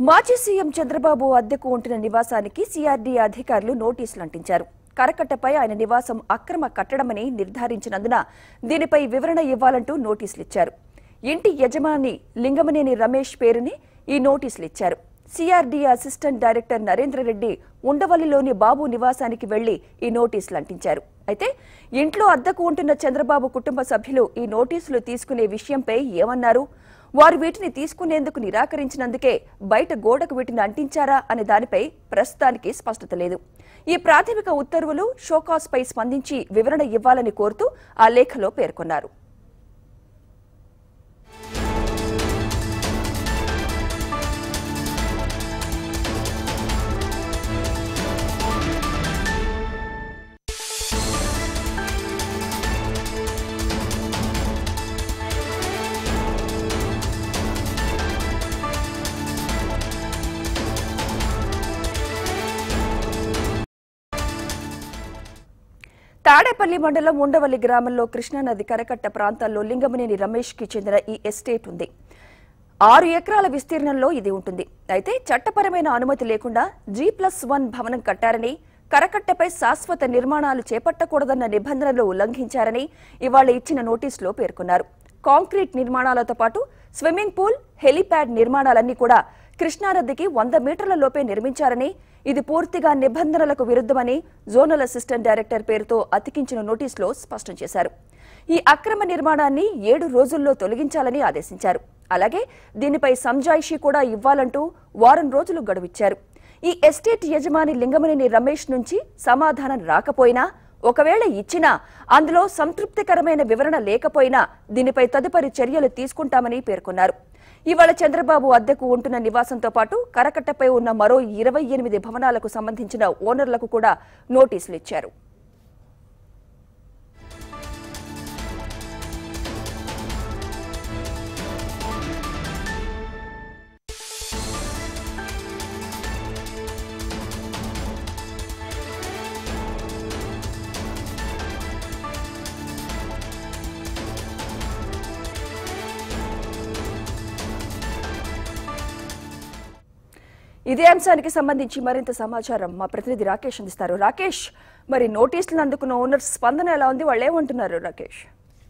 మాజీ సీఎం చంద్రబాబు అద్దెకు ఉంటున్న నివాసానికి సిఆర్డీ అధికారులు నోటీసులు అంటించారు కరకట్టపై ఆయన నివాసం అక్రమ కట్టడమని నిర్ధారించినందున దీనిపై వివరణ ఇవ్వాలంటూ నోటీసులు ఇచ్చారు ఇంటి యజమాని లింగమనేని రమేష్ పేరుని ఈ నోటీసులు ఇచ్చారు సిఆర్డీ అసిస్టెంట్ డైరెక్టర్ నరేంద్రరెడ్డి ఉండవల్లిలోని బాబు నివాసానికి వెళ్లి ఈ నోటీసులు అంటించారు అయితే ఇంట్లో అద్దెకు ఉంటున్న చంద్రబాబు కుటుంబ సభ్యులు ఈ నోటీసులు తీసుకునే విషయంపై ఏమన్నారు వారు వీటిని తీసుకునేందుకు నిరాకరించినందుకే బయట గోడకు వీటిని అంటించారా అనే దానిపై ప్రస్తుతానికి స్పష్టత లేదు ఈ ప్రాథమిక ఉత్తర్వులు షోకాస్పై స్పందించి వివరణ ఇవ్వాలని కోరుతూ ఆ లేఖలో పేర్కొన్నారు తాడేపల్లి మండలం ఉండవల్లి గ్రామంలో కృష్ణానది కరకట్ట ప్రాంతాల్లో లింగమనేని రమేష్ కి చెందిన ఈ ఎస్టేట్ ఉంది ఆరు ఎకరాల విస్తీర్ణంలో ఇది ఉంటుంది అయితే చట్టపరమైన అనుమతి లేకుండా జీ ప్లస్ వన్ భవనం కట్టారని కరకట్టపై శాశ్వత నిర్మాణాలు చేపట్టకూడదన్న నిబంధనలు ఉల్లంఘించారని ఇవాళ ఇచ్చిన నోటీసులో పేర్కొన్నారు కాంక్రీట్ నిర్మాణాలతో పాటు స్విమ్మింగ్ పూల్ హెలీప్యాడ్ నిర్మాణాలన్నీ కూడా కృష్ణానదికి వంద మీటర్ల లోపే నిర్మించారని ఇది పూర్తిగా నిబంధనలకు విరుద్ధమని జోనల్ అసిస్టెంట్ డైరెక్టర్ పేరుతో అతికించిన నోటీసులో స్పష్టం చేశారు ఈ అక్రమ నిర్మాణాన్ని ఏడు రోజుల్లో తొలగించాలని ఆదేశించారు అలాగే దీనిపై సంజాయిషీ కూడా ఇవ్వాలంటూ వారం రోజులు గడువిచ్చారు ఈ ఎస్టేట్ యజమాని లింగమనేని రమేష్ నుంచి సమాధానం రాకపోయినా ఒకవేళ ఇచ్చినా అందులో సంతృప్తికరమైన వివరణ లేకపోయినా దీనిపై తదుపరి చర్యలు తీసుకుంటామని పేర్కొన్నారు ఇవాళ చంద్రబాబు అద్దెకు ఉంటున్న నివాసంతో పాటు కరకట్టపై ఉన్న మరో ఇరవై ఎనిమిది భవనాలకు సంబంధించిన ఓనర్లకు కూడా నోటీసులు ఇచ్చారు ఇదే అంశానికి సంబంధించి మరింత సమాచారం మా ప్రతినిధి రాకేష్ అందిస్తారు రాకేష్ మరి నోటీసులు అందుకున్న ఓనర్ స్పందన ఎలా ఉంది వాళ్ళు ఏమంటున్నారు రాకేష్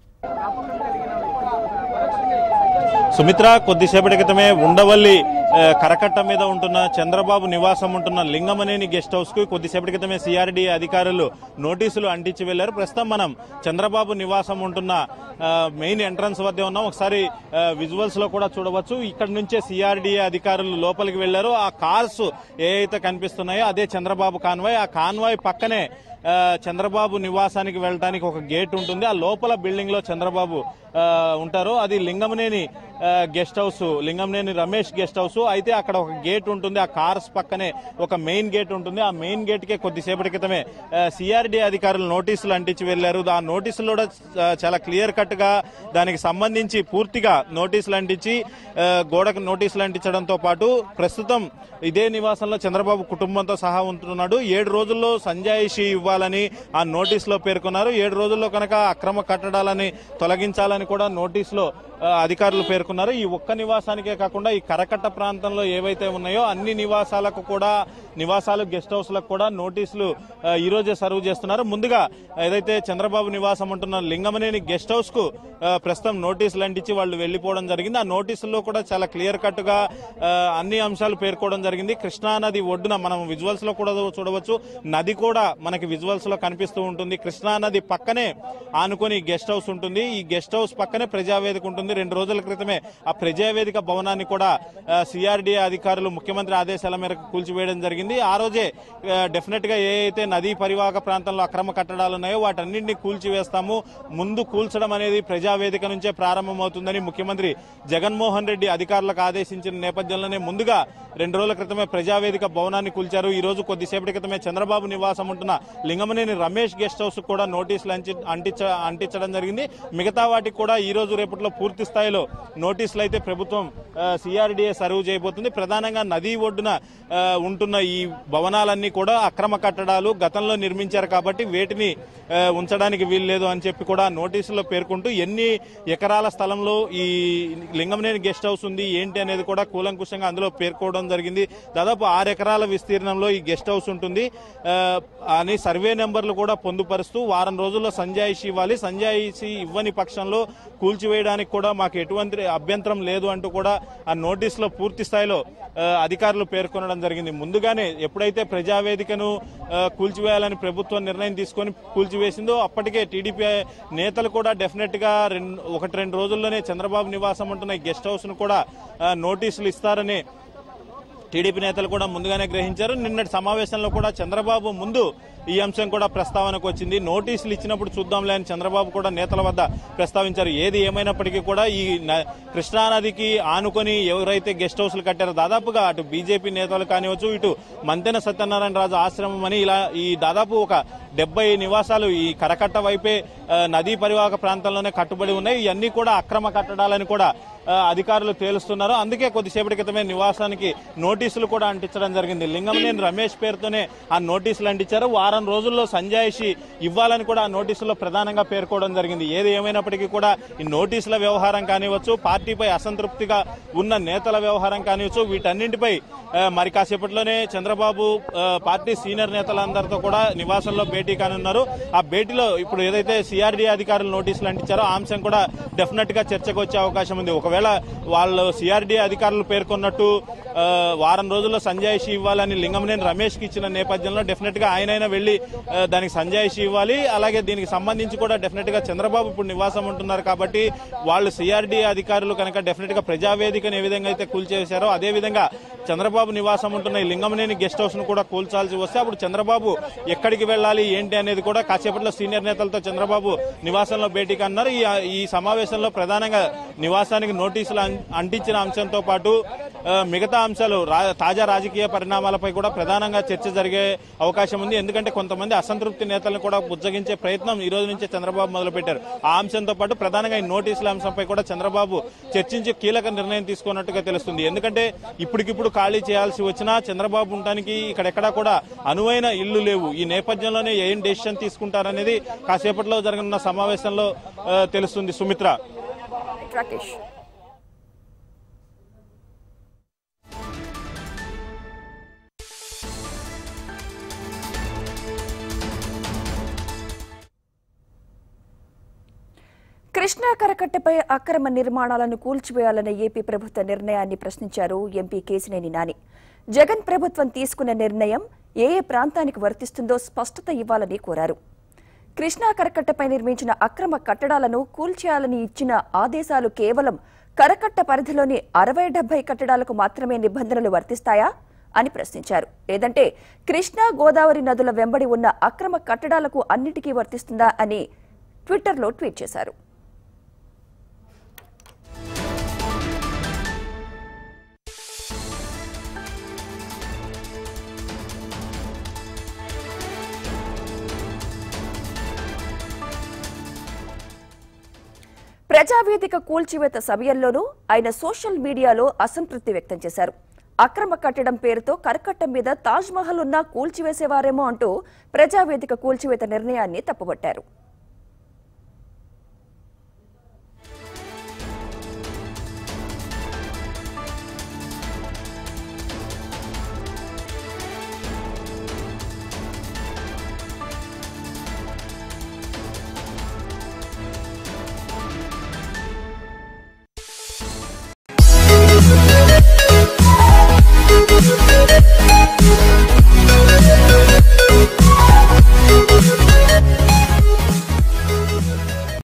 సుమిత్ర కొద్దిసేపటి క్రితమే ఉండవల్లి ఆ, కరకట్ట మీద ఉంటున్న చంద్రబాబు నివాసం ఉంటున్న లింగమనేని గెస్ట్ హౌస్ కు కొద్దిసేపటి క్రితమే సిఆర్డీ అధికారులు నోటీసులు అంటించి వెళ్లారు ప్రస్తుతం మనం చంద్రబాబు నివాసం ఉంటున్న ఆ, మెయిన్ ఎంట్రన్స్ వద్ద ఉన్నాం ఒకసారి ఆ, విజువల్స్ లో కూడా చూడవచ్చు ఇక్కడ నుంచే సిఆర్డీఏ అధికారులు లోపలికి వెళ్లారు ఆ కార్స్ ఏ అయితే కనిపిస్తున్నాయో అదే చంద్రబాబు కాన్వాయ్ ఆ కాన్వాయ్ పక్కనే ఆ, చంద్రబాబు నివాసానికి వెళ్ళడానికి ఒక గేట్ ఉంటుంది ఆ లోపల బిల్డింగ్ లో చంద్రబాబు ఆ, ఉంటారు అది లింగమనేని ఆ, guest house Lingamaneni Ramesh guest house అయితే అక్కడ ఒక గేట్ ఉంటుంది ఆ కార్స్ పక్కనే ఒక మెయిన్ గేట్ ఉంటుంది ఆ మెయిన్ గేట్ కే కొద్దిసేపటి క్రితమే సిఆర్డీ అధికారులు నోటీసులు అంటించి వెళ్లారు ఆ నోటీసులు కూడా ఆ, చాలా క్లియర్ కట్ గా దానికి సంబంధించి పూర్తిగా నోటీసులు అంటించి ఆ, గోడకు నోటీసులు అంటించడంతో పాటు ప్రస్తుతం ఇదే నివాసంలో చంద్రబాబు కుటుంబంతో సహా ఉంటున్నాడు ఏడు రోజుల్లో సంజాయిషి ఇవ్వాలని ఆ నోటీసులో పేర్కొన్నారు ఏడు రోజుల్లో కనుక అక్రమ కట్టడాలని తొలగించాలని కూడా నోటీసులో ఆ, అధికారులు పేర్కొన్నారు ఈ ఒక్క నివాసానికే కాకుండా ఈ కరకట్ట ప్రాంతంలో ఏవైతే ఉన్నాయో అన్ని నివాసాలకు కూడా నివాసాలు గెస్ట్ హౌస్లకు కూడా నోటీసులు ఆ, ఈ రోజే సర్వ్ చేస్తున్నారు ముందుగా ఏదైతే చంద్రబాబు నివాసం ఉంటున్న లింగమనేని గెస్ట్ హౌస్ కు ఆ, ప్రస్తుతం నోటీసులు అంటించి వాళ్ళు వెళ్లిపోవడం జరిగింది ఆ నోటీసుల్లో కూడా చాలా క్లియర్ కట్ గా ఆ, అన్ని అంశాలు పేర్కోవడం జరిగింది కృష్ణా నది ఒడ్డున మనం విజువల్స్ లో కూడా చూడవచ్చు నది కూడా మనకి విజువల్స్ లో కనిపిస్తూ ఉంటుంది కృష్ణా నది పక్కనే ఆనుకొని గెస్ట్ హౌస్ ఉంటుంది ఈ గెస్ట్ హౌస్ పక్కనే ప్రజావేదిక ఉంటుంది రెండు రోజుల క్రితమే ఆ ప్రజావేదిక భవనాన్ని కూడా సిఆర్డీఏ అధికారులు ముఖ్యమంత్రి ఆదేశాల మేరకు కూల్చివేయడం జరిగింది ఆ రోజే డెఫినెట్ గా ఏ అయితే నదీ పరివాహక ప్రాంతంలో అక్రమ కట్టడాలు ఉన్నాయో వాటన్నింటినీ కూల్చివేస్తాము ముందు కూల్చడం అనేది ప్రజావేదిక నుంచే ప్రారంభమవుతుందని ముఖ్యమంత్రి జగన్మోహన్ రెడ్డి అధికారులకు ఆదేశించిన నేపథ్యంలోనే ముందుగా రెండు రోజుల క్రితమే ప్రజావేదిక భవనాన్ని కూల్చారు ఈ రోజు కొద్దిసేపటి క్రితమే చంద్రబాబు నివాసం ఉంటున్న లింగమనేని రమేష్ గెస్ట్ హౌస్ కూడా నోటీసులు అంచి- అంటించ అంటించడం జరిగింది మిగతా వాటికి కూడా ఈ రోజు రేపట్లో పూర్తి పూర్తి స్థాయిలో నోటీసులు అయితే ప్రభుత్వం సిఆర్డీఏ సర్వ్ చేయబోతుంది ప్రధానంగా నదీ ఒడ్డున ఆ, ఉంటున్న ఈ భవనాలన్నీ కూడా అక్రమ కట్టడాలు గతంలో నిర్మించారు కాబట్టి వేటిని ఆ, ఉంచడానికి వీల్లేదు అని చెప్పి కూడా నోటీసులో పేర్కొంటూ ఎన్ని ఎకరాల స్థలంలో ఈ లింగంనేని గెస్ట్ హౌస్ ఉంది ఏంటి అనేది కూడా కూలంకుషంగా అందులో పేర్కోవడం జరిగింది దాదాపు ఆరు ఎకరాల విస్తీర్ణంలో ఈ గెస్ట్ హౌస్ ఉంటుంది ఆ, అని సర్వే నెంబర్లు కూడా పొందుపరుస్తూ వారం రోజుల్లో సంజాయిషి ఇవ్వాలి సంజాయిషి ఇవ్వని పక్షంలో కూల్చివేయడానికి కూడా మాకు ఎటువంటి అభ్యంతరం లేదు అంటూ కూడా ఆ నోటీసులో పూర్తి స్థాయిలో ఆ, అధికారులు పేర్కొనడం జరిగింది ముందుగానే ఎప్పుడైతే ప్రజావేదికను ఆ, కూల్చివేయాలని ప్రభుత్వం నిర్ణయం తీసుకొని కూల్చివేసిందో అప్పటికే టీడీపీ నేతలు కూడా డెఫినెట్ గా రెండు ఒకటి రెండు రోజుల్లోనే చంద్రబాబు నివాసం ఉంటున్న ఈ గెస్ట్ హౌస్ ను కూడా ఆ, నోటీసులు ఇస్తారని టీడీపీ నేతలు కూడా ముందుగానే గ్రహించారు నిన్నటి సమావేశంలో కూడా చంద్రబాబు ముందు ఈ అంశం కూడా ప్రస్తావనకు వచ్చింది నోటీసులు ఇచ్చినప్పుడు చూద్దాంలే అని చంద్రబాబు కూడా నేతల వద్ద ప్రస్తావించారు ఏది ఏమైనప్పటికీ కూడా ఈ న- కృష్ణానదికి ఆనుకొని ఎవరైతే గెస్ట్ హౌస్లు కట్టారో దాదాపుగా అటు బీజేపీ నేతలు కానివచ్చు ఇటు మంతెన సత్యనారాయణ రాజు ఆశ్రమం అని ఇలా ఈ దాదాపు ఒక డెబ్బై నివాసాలు ఈ కరకట్ట వైపే ఆ, నదీ పరివాహక ప్రాంతంలోనే కట్టుబడి ఉన్నాయి ఇవన్నీ కూడా అక్రమ కట్టడాలని కూడా ఆ, అధికారులు తేలుస్తున్నారు అందుకే కొద్దిసేపటి క్రితమే నివాసానికి నోటీసులు కూడా అంటించడం జరిగింది లింగంనేని రమేష్ పేరుతోనే ఆ నోటీసులు అంటించారు వారం రోజుల్లో సంజాయిషి ఇవ్వాలని కూడా ఆ నోటీసుల్లో ప్రధానంగా పేర్కోవడం జరిగింది ఏది ఏమైనప్పటికీ కూడా ఈ నోటీసుల వ్యవహారం కానివచ్చు పార్టీపై అసంతృప్తిగా ఉన్న నేతల వ్యవహారం కానివచ్చు వీటన్నింటిపై ఆ, మరి కాసేపట్లోనే చంద్రబాబు ఆ, పార్టీ సీనియర్ నేతలందరితో కూడా నివాసంలో భేటీ కానున్నారు ఆ భేటీలో ఇప్పుడు ఏదైతే సిఆర్డీ అధికారులు నోటీసులు అంటించారో ఆ అంశం కూడా డెఫినెట్ గా చర్చకు వచ్చే అవకాశం ఉంది ఒకవేళ వాళ్ళు సిఆర్డీ అధికారులు పేర్కొన్నట్టు ఆ, వారం రోజుల్లో సంజాయిషి ఇవ్వాలని లింగంనేని రమేష్ కి ఇచ్చిన నేపథ్యంలో డెఫినెట్ గా ఆయనైనా వెళ్లి ఆ, దానికి సంజాయిషి ఇవ్వాలి అలాగే దీనికి సంబంధించి కూడా డెఫినెట్ గా చంద్రబాబు ఇప్పుడు నివాసం ఉంటున్నారు కాబట్టి వాళ్ళు సిఆర్డీ అధికారులు కనుక డెఫినెట్ గా ప్రజావేదికను ఏ విధంగా అయితే కూల్చేశారో అదే విధంగా చంద్రబాబు నివాసం ఉంటున్న ఈ లింగంనేని గెస్ట్ హౌస్ ను కూడా కూల్చాల్సి వస్తే అప్పుడు చంద్రబాబు ఎక్కడికి వెళ్ళాలి ఏంటి అనేది కూడా కాసేపట్లో సీనియర్ నేతలతో చంద్రబాబు నివాసంలో భేటీకి అన్నారు ఈ ఈ సమావేశంలో ప్రధానంగా నివాసానికి నోటీసులు అం- అంటించిన అంశంతో పాటు ఆ, మిగతా అంశాలు రా- తాజా రాజకీయ పరిణామాలపై కూడా ప్రధానంగా చర్చ జరిగే అవకాశం ఉంది ఎందుకంటే కొంతమంది అసంతృప్తి నేతలను కూడా బుజ్జగించే ప్రయత్నం ఈ రోజు నుంచే చంద్రబాబు మొదలుపెట్టారు ఆ అంశంతో పాటు ప్రధానంగా ఈ నోటీసుల అంశంపై కూడా చంద్రబాబు చర్చించి కీలక నిర్ణయం తీసుకున్నట్టుగా తెలుస్తుంది ఎందుకంటే ఇప్పటికిప్పుడు ఖాళీ చేయాల్సి వచ్చినా చంద్రబాబు ఉండడానికి ఇక్కడెక్కడా కూడా అనువైన ఇల్లు లేవు ఈ నేపథ్యంలోనే ఏం డెసిషన్ తీసుకుంటారనేది కాసేపట్లో జరగనున్న సమావేశంలో ఆ, తెలుస్తుంది సుమిత్ర రాకేష్ కృష్ణా కరకట్టపై అక్రమ నిర్మాణాలను కూల్చివేయాలన్న ఏపీ ప్రభుత్వ నిర్ణయాన్ని ప్రశ్నించారు ఎంపీ కేసినేని నాని జగన్ ప్రభుత్వం తీసుకున్న నిర్ణయం ఏ ఏ ప్రాంతానికి వర్తిస్తుందో స్పష్టత ఇవ్వాలని కోరారు కృష్ణా కరకట్టపై నిర్మించిన అక్రమ కట్టడాలను కూల్చేయాలని ఇచ్చిన ఆదేశాలు కేవలం కరకట్ట పరిధిలోని అరవై డెబ్బై కట్టడాలకు మాత్రమే నిబంధనలు వర్తిస్తాయా అని ప్రశ్నించారు లేదంటే కృష్ణా గోదావరి నదుల వెంబడి ఉన్న అక్రమ కట్టడాలకు అన్నిటికీ వర్తిస్తుందా అని ట్విట్టర్లో ట్వీట్ చేశారు ప్రజావేదిక కూల్చివేత సమయంలోనూ ఆయన సోషల్ మీడియాలో అసంతృప్తి వ్యక్తం చేశారు అక్రమ కట్టడం పేరుతో కరకట్టం మీద తాజ్ మహల్ ఉన్నా కూల్చివేసేవారేమో అంటూ ప్రజావేదిక కూల్చివేత నిర్ణయాన్ని తప్పుపట్టారు